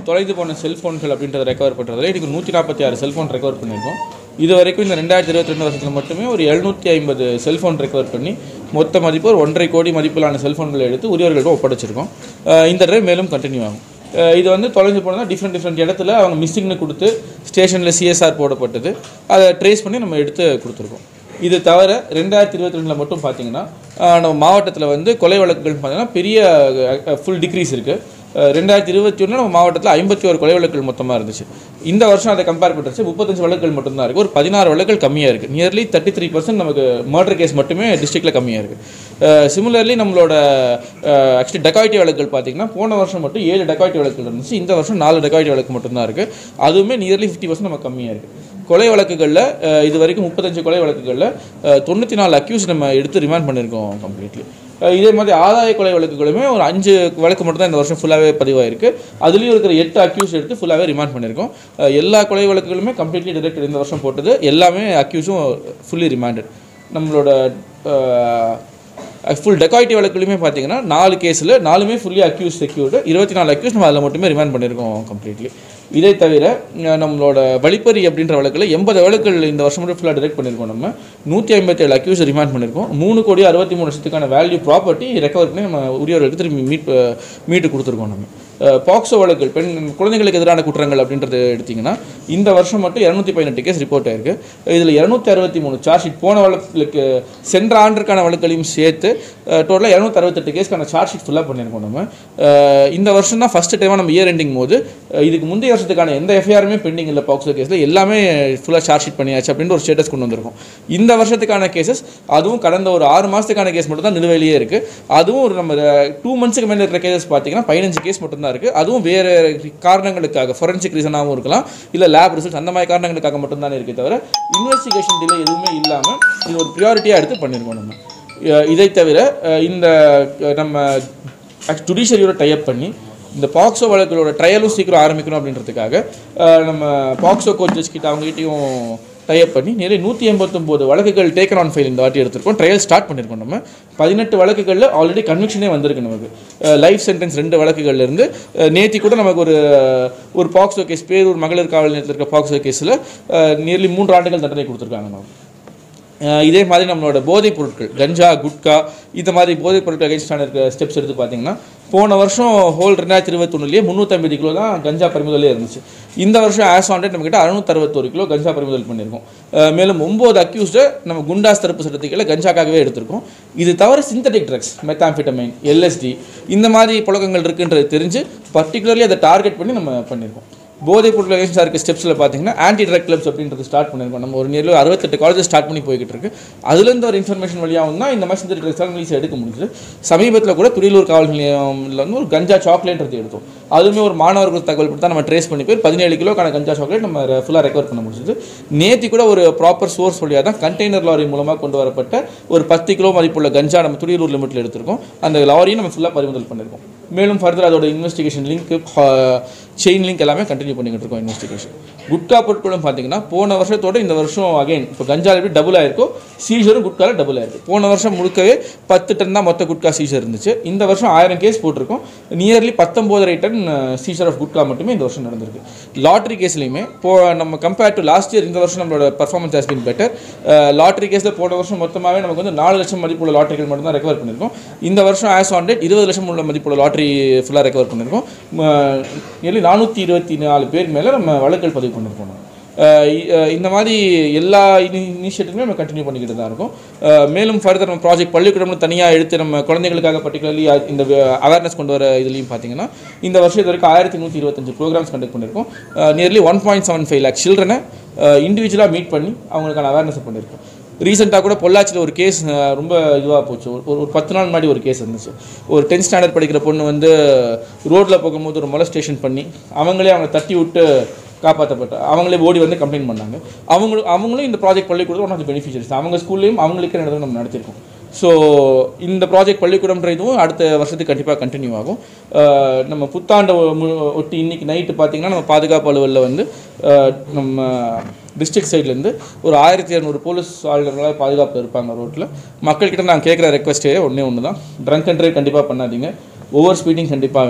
தொலைந்து போன செல்ஃபோன்கள் அப்படின்றத ரெக்கவர் பண்ணுறதுல இன்றைக்கி நூற்றி நாற்பத்தி ஆறு செல்ஃபோன் ரெக்கவர் பண்ணியிருக்கோம் இது வரைக்கும் இந்த ரெண்டாயிரத்தி இருபத்தி ரெண்டு வருஷத்தில் மட்டுமே ஒரு எழுநூற்றி ஐம்பது செல்ஃபோன் ரெக்கவர் பண்ணி மொத்த மதிப்பு ஒரு ஒன்றரை கோடி மதிப்பிலான செல்ஃபோன்களை எடுத்து உரியவர்களிடம் ஒப்படைச்சிருக்கோம் அஹ் இந்த தடவை மேலும் கண்டினியூ ஆகும் அஹ் இது வந்து தொலைஞ்சு போனதா டிஃப்ரெண்ட் டிஃப்ரெண்ட் இடத்துல அவங்க மிஸ்ஸிங்னு கொடுத்து ஸ்டேஷனில் சிஎஸ்ஆர் போடப்பட்டது அதை ட்ரேஸ் பண்ணி நம்ம எடுத்து கொடுத்துருக்கோம் இது தவிர ரெண்டாயிரத்தி இருபத்தி ரெண்டில் மட்டும் பார்த்தீங்கன்னா அஹ் நம்ம மாவட்டத்தில் வந்து கொலை வழக்குகள் பார்த்தீங்கன்னா பெரிய ஃபுல் டிக்ரீஸ் இருக்குது ரெண்டாயிரத்தி இருபத்தி ஒன்று நம்ம மாவட்டத்தில் ஐம்பத்தி ஒரு கொலை வழக்குகள் மொத்தமாக இருந்துச்சு இந்த வருஷம் அதை கம்பேர் பண்ணுறச்சு முப்பத்தஞ்சு வழக்குகள் மட்டும்தான் இருக்குது ஒரு பதினாறு வழக்குகள் கம்மியாக இருக்குது நியர்லி தேர்ட்டி த்ரீ பர்சன்ட் நமக்கு மர்டர் கேஸ் மட்டுமே டிஸ்ட்ரிக்டில் கம்மியாக இருக்குது சிமிலர்லி நம்மளோட ஆக்சுவலி டெக்காய்டி வழக்குகள் பார்த்தீங்கன்னா போன வருஷம் மட்டும் ஏழு டெக்காய்டி வழக்குகள் இருந்துச்சு இந்த வருஷம் நாலு டெக்காய்டி வழக்கு மட்டும்தான் இருக்குது அதுவுமே நியர்லி ஃபிஃப்டி பர்சன்ட் நமக்கு கம்மியாக இருக்குது கொலை வழக்குகளில் அஹ், இது வரைக்கும் முப்பத்தஞ்சு கொலை வழக்குகளில் தொண்ணூற்றி நாலு அக்யூஸ் நம்ம எடுத்து ரிமாண்ட் பண்ணியிருக்கோம் கம்ப்ளீட்லி இதே மாதிரி ஆதாய கொலை வழக்குகளுமே ஒரு அஞ்சு வழக்கு மட்டும் தான் இந்த வருஷம் ஃபுல்லாகவே பதிவாயிருக்கு அதுலேயும் இருக்கிற எட்டு அக்யூஸ் எடுத்து ஃபுல்லாகவே ரிமாண்ட் பண்ணியிருக்கோம் அஹ், எல்லா கொலை வழக்குகளுமே கம்ப்ளீட்லி டிரெக்ட் இந்த வருஷம் போட்டது எல்லாமே அக்யூஸும் ஃபுல்லி ரிமாண்டட் நம்மளோட ஃபுல் டெக்காய்டி வழக்குலையுமே பார்த்தீங்கன்னா நாலு கேஸில் நாலுமே ஃபுல்லி அக்யூஸ் செக்யூர்டு இருபத்தி நாலு அக்யூஸ் நம்ம அதில் மட்டுமே ரிமாண்ட் பண்ணியிருக்கோம் கம்ப்ளீட்லி இதை தவிர அஹ், நம்மளோட வழிப்பறி அப்படின்ற வழக்கில் எண்பது வழக்குகள் இந்த வருஷம் மட்டும் ஃபுல்லாக டிரெக்ட் பண்ணியிருக்கோம் நம்ம நூற்றி ஐம்பத்தேழு அக்யூஸ் ரிமாண்ட் பண்ணியிருக்கோம் மூணு கோடி அறுபத்தி மூணு லட்சத்துக்கான வேல்யூ ப்ராப்பர்ட்டி ரெக்கவர் பண்ணி நம்ம உரியவர்களுக்கு திரும்பி மீட் மீட்டு கொடுத்துருக்கோம் நம்ம அஹ், பாக்ஸோ வழக்குகள் பெண் குழந்தைகளுக்கு எதிரான குற்றங்கள் அப்படின்றது எடுத்திங்கன்னா இந்த வருஷம் மட்டும் இரநூத்தி பதினெட்டு கேஸ் ரிப்போர்ட் ஆயிருக்கு இதில் இரநூத்தி அறுபத்தி மூணு சார்ஜ் ஷீட் போன வழக்குகளுக்கு சென்ற ஆண்டிற்கான வழக்குகளையும் சேர்த்து டோட்டலாக இரநூத்தி அறுபத்தெட்டு கேஸ்க்கான சார்ஜ் ஷீட் ஃபுல்லாக பண்ணியிருக்கோம் நம்ம அஹ், இந்த வருஷம் தான் ஃபஸ்ட்டு டைமாக நம்ம இயர் எண்டிங் போது அஹ், இதுக்கு முந்தைய வருஷத்துக்கான எந்த எஃப்ஐஆருமே பெண்டிங் இல்லை பாக்ஸோ கேஸில் எல்லாமே ஃபுல்லாக சார்ஜ் ஷீட் பண்ணியாச்சு அப்படின்ற ஒரு ஸ்டேட்டஸ் கொண்டு வந்திருக்கோம் இந்த வருஷத்துக்கான கேசஸ் அதுவும் கடந்த ஒரு ஆறு மாதத்துக்கான கேஸ் மட்டும் தான் நிலுவையிலேயே இருக்குது அதுவும் ஒரு நம்ம டூ மந்த்ஸுக்கு மேலே இருக்கிற கேசஸ் பார்த்தீங்கன்னா பதினஞ்சு கேஸ் மட்டும் தான் இருக்குது அதுவும் வேறு காரணங்களுக்காக ஃபொரன்சிக் ரீசனாகவும் இருக்கலாம் இல்லை லேப் ரிசல்ட்ஸ் அந்த மாதிரி காரணங்களுக்காக மட்டும்தான் இருக்கே தவிர இன்வெஸ்டிகேஷன் டிலே எதுவுமே இல்லாமல் இது ஒரு ப்ரியாரிட்டியாக எடுத்து பண்ணியிருக்கோம் நம்ம அஹ் இதை தவிர அஹ் இந்த அஹ் நம்ம ஜுடிஷியரியோட டைப் பண்ணி இந்த பாக்ஸோ வழக்குகளோட ட்ரையலும் சீக்கிரம் ஆரம்பிக்கணும் அப்படின்றதுக்காக அஹ் நம்ம பாக்ஸோ கோச்சஸ் கிட்ட அவங்ககிட்டயும் டைப் பண்ணி நேரே நூற்றி எண்பத்தொம்போது வழக்குகள் டேக்கன் ஆன் ஃபைல் இந்த வாட்டி எடுத்திருக்கோம் ட்ரையல் ஸ்டார்ட் பண்ணியிருக்கோம் நம்ம பதினெட்டு வழக்குகளில் ஆல்ரெடி கன்விக்ஷனே வந்திருக்கு நமக்கு லைஃப் சென்டென்ஸ் ரெண்டு வழக்குகள்ல இருந்து நேத்தி கூட நமக்கு ஒரு ஒரு பாக்ஸோ கேஸ் பேரூர் மகளிர் காவல் நிலையத்தில் இருக்க பாக்ஸோ கேஸில் நியர்லி மூன்று ஆண்டுகள் தண்டனை கொடுத்துருக்காங்க நமக்கு அஹ் இதே மாதிரி நம்மளோட போதைப் பொருட்கள் கஞ்சா குட்கா இந்த மாதிரி போதைப் பொருட்கள் அகைன்ஸ்டான இருக்க ஸ்டெப்ஸ் எடுத்து பார்த்தீங்கன்னா போன வருஷம் ஹோல் ரெண்டாயிரத்தி இருபத்தொன்னுலேயே முந்நூற்றம்பது கிலோ தான் கஞ்சா பறிமுதலே இருந்துச்சு இந்த வருஷம் ஆஸ் ஆன் நம்ம கிட்ட அறுநூத்தறுபத்தொரு கிலோ கஞ்சா பறிமுதல் பண்ணியிருக்கோம் அஹ் மேலும் ஒம்பது அக்யூஸ்டை நம்ம குண்டாஸ் தடுப்பு சட்டத்துக்களை கஞ்சாக்காகவே எடுத்திருக்கோம் இது தவிர சிந்தட்டிக் ட்ரக்ஸ் மெத்தாம்ஃபிட்டமைன் எல்எஸ்டி இந்த மாதிரி புழக்கங்கள் இருக்குன்றது தெரிஞ்சு பர்டிகுலர்லி அதை டார்கெட் பண்ணி நம்ம பண்ணியிருக்கோம் போதைப் பொருள் அகேன்ஸ்டாக இருக்க ஸ்டெப்ஸில் பார்த்தீங்கன்னா ஆன்டி ட்ரக் கிளப்ஸ் அப்படின்றது ஸ்டார்ட் பண்ணியிருக்கோம் நம்ம ஒரு நியர்லி அறுபத்தெட்டு காலேஜ் ஸ்டார்ட் பண்ணி போய்கிட்டு இருக்கு அதுலேருந்து ஒரு இன்ஃபர்மேஷன் வழியாகவும் தான் இந்த மாதிரி சிந்தட்டிக் ட்ரக்ஸ் ரிலீஸ் எடுக்க முடியுது சமீபத்தில் கூட துடியலூர் காவல் நிலையம்ல வந்து ஒரு கஞ்சா சாக்லேட்ன்றது எடுத்தோம் அதுவுமே ஒரு மாணவர்கள் தகவல் படி தான் நம்ம ட்ரேஸ் பண்ணி போய் பதினேழு கிலோக்கான கஞ்சா சாக்லேட் நம்ம ஃபுல்லாக ரெக்கவர் பண்ண முடிஞ்சது நேத்தி கூட ஒரு ப்ராப்பர் சோர்ஸ் வழியாக தான் கண்டெய்னர் லாரி மூலமாக கொண்டு வரப்பட்ட ஒரு பத்து கிலோ மதிப்புள்ள கஞ்சா நம்ம துடியலூர் லிமிட்டில் எடுத்திருக்கோம் அந்த லாரியும் நம்ம ஃபுல்லாக பறிமுதல் பண்ணியிருக்கோம் மேலும் ஃபர்தர் அதோட இன்வெஸ்டிகேஷன் லிங்க் செயின் லிங்க் எல்லாமே கண்டினியூ பண்ணிக்கிட்டு இருக்கோம் இன்வெஸ்டிகேஷன் குட்கா பொருட்களும் பார்த்தீங்கன்னா போன வருஷத்தோட இந்த வருஷம் அகைன் இப்போ கஞ்சா எப்படி டபுள் ஆயிருக்கோ சீசரும் குட்கால டபுள் ஆயிருக்கு போன வருஷம் முழுக்கவே பத்து டன் தான் மொத்த குட்கா சீசர் இருந்துச்சு இந்த வருஷம் ஆயிரம் கேஸ் போட்டிருக்கோம் நியர்லி பத்தொம்போதரை டன் சீசர் ஆஃப் குட்கா மட்டுமே இந்த வருஷம் நடந்திருக்கு லாட்ரி கேஸ்லையுமே இப்போ நம்ம கம்பேர் டு லாஸ்ட் இயர் இந்த வருஷம் நம்மளோட performance has been better lottery கேஸில் போன வருஷம் மொத்தமாகவே நமக்கு வந்து நாலு லட்சம் மதிப்புள்ள லாட்ரிகள் மட்டும் தான் ரெக்கவர் பண்ணியிருக்கோம் இந்த வருஷம் ஆஸ் ஆன் டேட் இருபது லட்சம் உள்ள மதிப்புள்ள லாட்ரி ஃபுல்லாக ரெக்கவர் பண்ணியிருக்கோம் நியர்லி நானூற்றி இருபத்தி நாலு பேர் மேலே நம்ம வழக்குகள் பதிவு பண்ணியிருக்கோம் நம்ம. அஹ் இ- அஹ் இந்த மாதிரி எல்லா இனிஷியேட்டிவ்மே நம்ம கண்டினியூ பண்ணிக்கிட்டு தான் இருக்கோம் அஹ் மேலும் ஃபர்தர் நம்ம ப்ராஜெக்ட் பள்ளிக்கூடம்னு தனியாக எடுத்து நம்ம குழந்தைகளுக்காக பர்டிகுலர்லி இந்த அவேர்னஸ் கொண்டு வர இதுலையும் பார்த்தீங்கன்னா இந்த வருஷம் இது வரைக்கும் ஆயிரத்தி நூற்றி இருபத்தஞ்சு ப்ரோக்ராம்ஸ் கண்டக்ட் பண்ணியிருக்கோம் nearly one point seven five lakh சில்ட்ரனை இண்டிவிஜுவலாக மீட் பண்ணி அவங்களுக்கான அவேர்னஸ் பண்ணியிருக்கோம் ரீசெண்டாக கூட பொள்ளாச்சியில் ஒரு கேஸ் ரொம்ப இதுவாக போச்சு ஒரு ஒரு ஒரு பத்து நாள் முன்னாடி ஒரு கேஸ் இருந்துச்சு ஒரு டென்த் ஸ்டாண்டர்ட் படிக்கிற பொண்ணு வந்து ரோட்டில் போகும்போது ஒரு மொலஸ்டேஷன் பண்ணி அவங்களே அவங்க தட்டி விட்டு காப்பாற்றப்பட்ட அவங்களே ஓடி வந்து கம்ப்ளைண்ட் பண்ணாங்க அவங்களும் அவங்களும் இந்த ப்ராஜெக்ட் பள்ளிக்கூடம் ஒன் ஆஃப் த பெனிஃபிஷரிஸ் அவங்க ஸ்கூல்லையும் அவங்களுக்கே நடந்து நம்ம நடத்திருக்கோம் ஸோ இந்த ப்ராஜெக்ட் பள்ளிக்கூடம்ன்ற இதுவும் அடுத்த வருஷத்துக்கு கண்டிப்பாக கண்டினியூ ஆகும் அஹ் நம்ம புத்தாண்டை ஒ- மு- ஒட்டி இன்னைக்கு நைட்டு பார்த்தீங்கன்னா நம்ம பாதுகாப்பு அலுவலில் வந்து அஹ் நம்ம டிஸ்ட்ரிக்ட் சைட்லேருந்து ஒரு ஆயிரத்தி இரநூறு போலீஸ் ஆளுநர்களாக பாதுகாப்பு இருப்பாங்க ரோட்டில் மக்கள்கிட்ட நான் கேட்குற ரெக்வஸ்ட்டே ஒன்றே ஒன்று தான் ட்ரங்க் அண்ட் ட்ரைவ் கண்டிப்பாக பண்ணாதீங்க ஓவர் ஸ்பீடிங் கண்டிப்பாக வேணாம்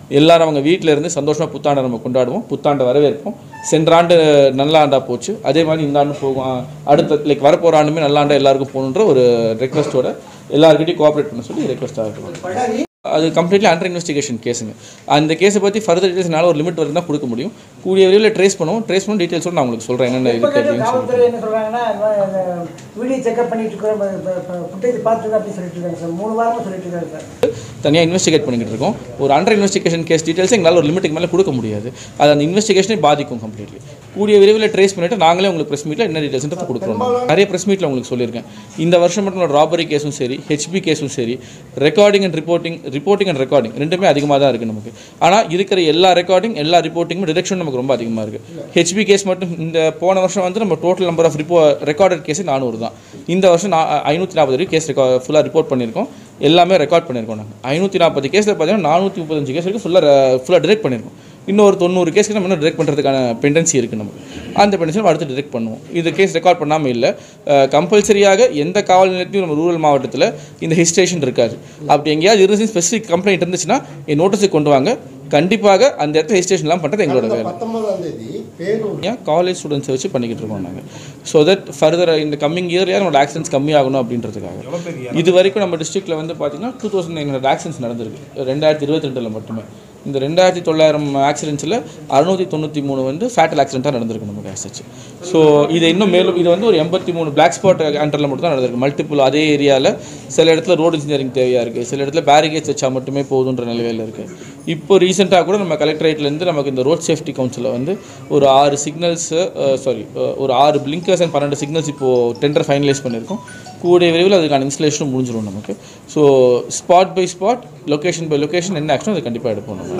எல்லாரும் அவங்க வீட்டில் இருந்து சந்தோஷமாக புத்தாண்டை நம்ம கொண்டாடுவோம் புத்தாண்டை வரவேற்போம் சென்ற ஆண்டு நல்ல ஆண்டா போச்சு அதே மாதிரி இந்த ஆண்டு போகும் அஹ் அடுத்த லைக் வரப்போகிற ஆண்டுமே நல்ல ஆண்டா எல்லாருக்கும் போகணுன்ற ஒரு ரெக்வஸ்ட்டோட எல்லாருக்கிட்டையும் கோஆப்ரேட் பண்ண சொல்லி ரெக்வஸ்ட்டாக இருக்கும் அது கம்ப்ளீட்லி அண்டர் இன்வெஸ்டிகேஷன் கேஸுங்க அந்த கேஸை பற்றி ஃபர்தர் டீட்டெயில்ஸ்னால ஒரு லிமிட் வரைக்கும் தான் கொடுக்க முடியும் கூடிய விரைவில் ட்ரேஸ் பண்ணுவோம் ட்ரேஸ் பண்ணி டீட்டெயில்ஸோட நான் உங்களுக்கு சொல்கிறேன் என்னென்ன இப்போ இருக்குது கேட்டு அப்படின்னு சொல்லி காவல்துறை என்ன சொல்றாங்கன்னா வீடியோ செக்அப் பண்ணிட்டு இருக்கிறோம் ஃபுட்டேஜ் பார்த்துருக்கோம் அப்படின்னு சொல்லிட்டு இருக்காங்க சார் மூணு வாரமா சொல்லிட்டு இருக்காங்க சார் தனியாக இன்வெஸ்டிகேட் பண்ணிக்கிட்டு இருக்கோம் ஒரு அண்டர் இன்வெஸ்டிகேஷன் கேஸ் டீட்டெயில்ஸ் எங்களால் ஒரு லிமிட்டுக்கு மேலே கொடுக்க முடியாது அது அந்த இன்வெஸ்டிகேஷனை பாதிக்கும் கம்ப்ளீட்லி கூடிய விரைவில் ட்ரேஸ் பண்ணிட்டு நாங்களே உங்களுக்கு ப்ரெஸ் மீட்டில் என்ன டீட்டெயில்ஸ் கொடுக்குறோம் நிறைய ப்ரெஸ் மீட்டில் உங்களுக்கு சொல்லியிருக்கேன் இந்த வருஷம் மட்டும் ராபரி கேஸும் சரி ஹெச்பி கேஸும் சரி recording and reporting reporting and recording ரெண்டுமே அதிகமாக தான் இருக்குது நமக்கு ஆனால் இருக்கிற எல்லா ரெக்கார்டிங் எல்லா ரிப்போர்ட்டிங்கும் டிரெக்ஷன் நமக்கு ரொம்ப அதிகமாக இருக்குது ஹெச்பி கேஸ் மட்டும் இந்த போன வருஷம் வந்து நம்ம total number of repo recorded case நானூறு தான் இந்த வருஷம் நான் ஐநூற்றி நாற்பது வரைக்கும் கேஸ் ரெக்கா ஃபுல்லாக ரிப்போர்ட் பண்ணியிருக்கோம் எல்லாமே ரெக்கார்ட் பண்ணியிருக்கோம் நாங்கள் ஐநூற்றி நாற்பது கேஸில் பார்த்தீங்கன்னா நானூற்றி முப்பத்தஞ்சு கேஸ் வரைக்கும் ஃபுல்லாக ஃபுல்லாக டிரெக்ட் பண்ணியிருக்கோம் இன்னொரு தொண்ணூறு கேஸ்க்கு நம்ம இன்னும் டிரெக்ட் பண்ணுறதுக்கான பெண்டன்சி இருக்குது நமக்கு அந்த பெண்டன்சி நம்ம அடுத்து டிரெக்ட் பண்ணுவோம் இது கேஸ் ரெக்கார்ட் பண்ணாமல் இல்லை கம்பல்சரியாக எந்த காவல் நிலையத்தையும் நம்ம ரூரல் மாவட்டத்தில் இந்த ஹிஸ்டேஷன் இருக்காது அப்படி எங்கேயாவது இருந்து ஸ்பெசிஃபிக் கம்ப்ளைண்ட் இருந்துச்சுன்னா என் நோட்டீஸுக்கு கொண்டு வாங்க கண்டிப்பாக அந்த இடத்துல ஹிஸ்டேஷன்லாம் பண்ணுறது எங்களோட வேலை பத்தொன்பதாம் தேதி பேரூர் ஏன் காலேஜ் ஸ்டூடெண்ட்ஸை வச்சு பண்ணிக்கிட்டு இருக்கோம் நாங்கள் ஸோ தட் ஃபர்தர் இந்த கம்மிங் இயர்லேயே நம்மளோட ஆக்சிடென்ட்ஸ் கம்மியாகணும் அப்படின்றதுக்காக இது வரைக்கும் நம்ம டிஸ்ட்ரிக்ட்டில் வந்து பார்த்தீங்கன்னா two thousand nine hundred accidents நடந்திருக்கு ரெண்டாயிரத்தி இருபத்தி ரெண்டில் மட்டுமே இந்த ரெண்டாயிரத்தி தொள்ளாயிரம் ஆக்சிடென்ட்ஸில் அறுநூற்றி தொண்ணூற்றி மூணு வந்து ஃபேட்டல் ஆக்சிடென்ட்டாக நடந்திருக்கு நமக்கு ஆசச்சு ஸோ இது இன்னும் மேலும் இது வந்து ஒரு எண்பத்தி மூணு பிளாக் ஸ்பாட் ஆண்டரில் மட்டும் தான் நடந்திருக்கு மல்டிபிள் அதே ஏரியாவில் சில இடத்துல ரோடு இன்ஜினியரிங் தேவையாக இருக்குது சில இடத்துல பேரிகேட்ஸ் வச்சா மட்டுமே போதுன்ற நிலையில் இருக்குது இப்போ ரீசெண்டாக கூட நம்ம கலெக்டரேட்லேருந்து நமக்கு இந்த ரோட் சேஃப்டி கவுன்சிலில் வந்து ஒரு ஆறு சிக்னல்ஸு சாரி ஒரு ஆறு பிளிங்கர்ஸ் அண்ட் பன்னெண்டு சிக்னல்ஸ் இப்போது டெண்டர் ஃபைனலைஸ் பண்ணியிருக்கோம் கூடிய விரைவில் அதுக்கான இன்ஸ்டலேஷனும் முடிஞ்சிடும் நமக்கு so spot by spot location by location என்ன ஆக்ஷன் அது கண்டிப்பாக எடுப்போம் நம்ம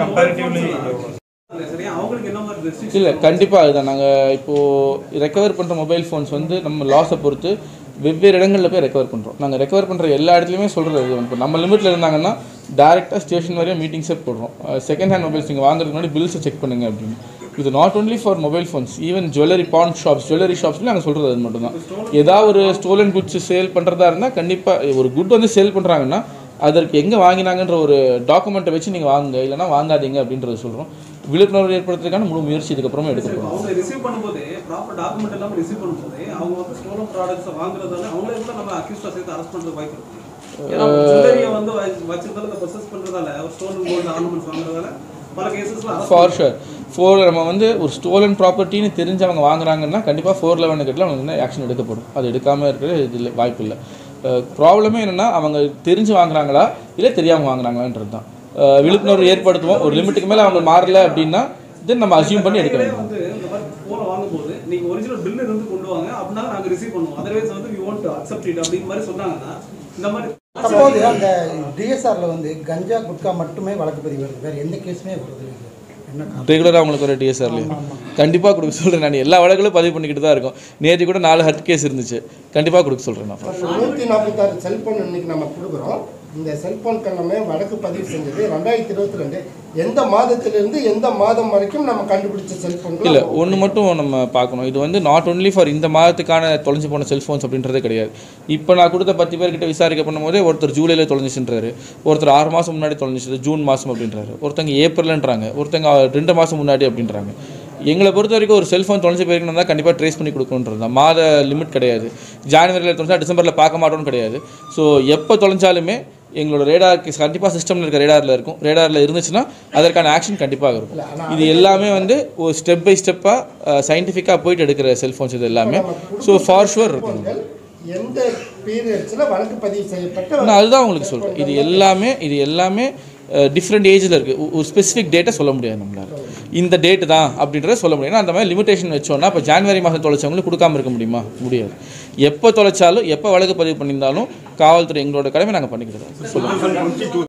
இல்லை கண்டிப்பாக அதுதான் நாங்கள் இப்போது ரெக்கவர் பண்ணுற மொபைல் ஃபோன்ஸ் வந்து நம்ம லாஸை பொறுத்து வெவ்வேறு இடங்களில் போய் ரெக்கவர் பண்ணுறோம் நாங்கள் ரெக்கவர் பண்ணுற எல்லா இடத்துலையுமே சொல்கிறது இது இப்போ நம்ம லிமிட்டில் இருந்தாங்கன்னா டேரெக்டாக ஸ்டேஷன் வரையும் மீட்டிங்ஸே போடுறோம் செகண்ட் ஹேண்ட் மொபைல்ஸ் நீங்கள் வாங்குறதுக்கு முன்னாடி பில்ஸை செக் பண்ணுங்க அப்படின்னு இது not only for mobile phones even jewellery pawn shops jewellery ஷாப்ஸ்லையும் நாங்கள் சொல்கிறது அது மட்டும்தான் ஏதாவது ஒரு ஸ்டோலன் குட்ஸ் சேல் பண்ணுறதா இருந்தால் கண்டிப்பாக ஒரு குட் வந்து சேல் பண்ணுறாங்கன்னா அதற்கு எங்கே வாங்கினாங்கன்ற ஒரு டாக்குமெண்ட்டை வச்சு நீங்கள் வாங்குங்க இல்லைனா வாங்காதீங்க அப்படின்றத சொல்கிறோம் விழிப்புணர்வு ஏற்படுத்துறதுக்கான முழு முயற்சி இதுக்கப்புறமா எடுக்க போகிறோம் அவங்க ரிசீவ் பண்ணும்போதே ப்ராப்பர் டாக்குமெண்ட் எல்லாம் ரிசீவ் பண்ணும்போதே அவங்க வந்து ஸ்டோலன் ப்ராடக்ட்ஸ் வாங்குறதால அவங்களே கூட நம்ம அக்யூஸ்டா சேர்த்து அரெஸ்ட் பண்றது வாய்ப்பு இருக்கு ஏன்னா ஜுவல்லரியை வந்து வ- வச்சிருந்தாலும் இந்த ப்ரொசஸ் பண்றதால ஒரு ஸ்டோலன் கோல்டு ஆர்னமெண்ட்ஸ் வாங்குறதால பல கேசஸ்ல ஃபார் ஷுர் ஃபோர் நம்ம வந்து ஒரு ஸ்டோலன் ப்ராப்பர்ட்டின்னு தெரிஞ்சவங்க வாங்குறாங்கன்னா கண்டிப்பாக ஃபோர் லெவன் கிட்ட அவங்க என்ன ஆக்ஷன் எடுக்கப்படும் அது எடுக்காமல் இருக்கிற இது இல்லை வாய்ப்பு இல்லை ப்ராப்ளமே என்னென்னா அவங்க தெரிஞ்சு வாங்குறாங்களா இல்லை தெரியாமல் வாங்குறாங்களான்றது தான் அஹ் விழிப்புணர்வு ஏற்படுத்துவோம் ஒரு லிமிட்டுக்கு மேலே அவங்க மாறல அப்படின்னா தென் நம்ம அசியூம் பண்ணி எடுக்க வேண்டும் வந்து இந்த மாதிரி போன வாங்கும்போது நீங்க ஒரிஜினல் பில் இருந்து கொண்டு வாங்க அப்படின்னா நாங்க ரிசீவ் பண்ணுவோம் அதர்வைஸ் வந்து வி வாண்ட் அக்செப்ட் இட் அப்படிங்கிற மாதிரி சொன்னாங்கன்னா இந்த மாதிரி தற்போது அந்த டிஎஸ்ஆர்ல வந்து கஞ்சா குட்கா மட்டுமே வழக்கு பதிவு வருது வேற எந்த கேஸுமே வருது இல்லை என்ன காரணம்? ரெகுலராக அவங்களுக்கு ஒரு டிஎஸ்ஆர்லையும் கண்டிப்பாக கொடுக்க சொல்கிறேன் நான் எல்லா வழக்குகளும் பதிவு பண்ணிக்கிட்டு தான் இருக்கோம் நேற்று கூட நாலு ஹட் கேஸ் இருந்துச்சு கண்டிப்பாக கொடுக்க சொல்கிறேன் நான் நூற்றி நாற்பத்தாறு செல்போன் இன்னைக்கு நம்ம கொடுக்குறோம் இந்த செல்போன் எல்லாமே வழக்கு பதிவு செஞ்சது ரெண்டாயிரத்தி இருபத்தி ரெண்டு எந்த மாதத்திலிருந்து எந்த மாதம் வரைக்கும் நம்ம கண்டுபிடிச்ச செல்போன்கள் இல்லை ஒன்று மட்டும் நம்ம பார்க்கணும் இது வந்து நாட் ஒன்லி ஃபார் இந்த மாதத்துக்கான தொலைஞ்சு போன செல்ஃபோன்ஸ் அப்படின்றதே கிடையாது இப்போ நான் கொடுத்த பத்து பேர்கிட்ட விசாரிக்க பண்ணும்போதே ஒருத்தர் ஜூலையில் தொலைஞ்சிச்சுன்றாரு ஒருத்தர் ஆறு மாதம் முன்னாடி தொலைஞ்சிச்சு ஜூன் மாதம் அப்படின்றாரு ஒருத்தங்க ஏப்ரல்ன்றாங்க ஒருத்தங்க ரெண்டு மாதம் முன்னாடி அப்படின்றாங்க எங்களை பொறுத்த வரைக்கும் ஒரு செல்ஃபோன் தொலைஞ்சு போயிருக்கணும் தான் கண்டிப்பாக ட்ரேஸ் பண்ணி கொடுக்கணுன்றது தான் மாத லிமிட் கிடையாது ஜான்வரியில் தொலைஞ்சா டிசம்பரில் பார்க்க மாட்டோம்னு கிடையாது ஸோ எப்போ தொலைஞ்சாலுமே எங்களோட ரேடார் கண்டிப்பாக சிஸ்டமில் இருக்க ரேடாரில் இருக்கும் ரேடாரில் இருந்துச்சுன்னா அதற்கான ஆக்ஷன் கண்டிப்பாக இருக்கும் இது எல்லாமே வந்து ஒரு ஸ்டெப் பை ஸ்டெப்பாக சயின்டிஃபிக்காக போயிட்டு எடுக்கிற செல்ஃபோன்ஸ் இது எல்லாமே ஸோ ஃபார் ஷுவர் இருக்கும் செல்போன்கள் எந்த பீரியட்ஸில் வழக்கு பதிவு செய்யப்பட்ட நான் அதுதான் உங்களுக்கு சொல்கிறேன் இது எல்லாமே இது எல்லாமே டிஃப்ரெண்ட் ஏஜில் இருக்குது ஒரு ஸ்பெசிஃபிக் டேட்டை சொல்ல முடியாது நம்மளால இந்த டேட்டு தான் அப்படின்றத சொல்ல முடியும் ஏன்னா அந்த மாதிரி லிமிடேஷன் வச்சோன்னா இப்போ ஜான்வரி மாதம் தொலைச்சவங்களுக்கு கொடுக்காம இருக்க முடியுமா முடியாது எப்போ தொலைச்சாலும் எப்போ வழக்கு பதிவு பண்ணியிருந்தாலும் காவல்துறை எங்களோட கடமை நாங்கள் பண்ணிக்கிறோம் சொல்லுங்கள்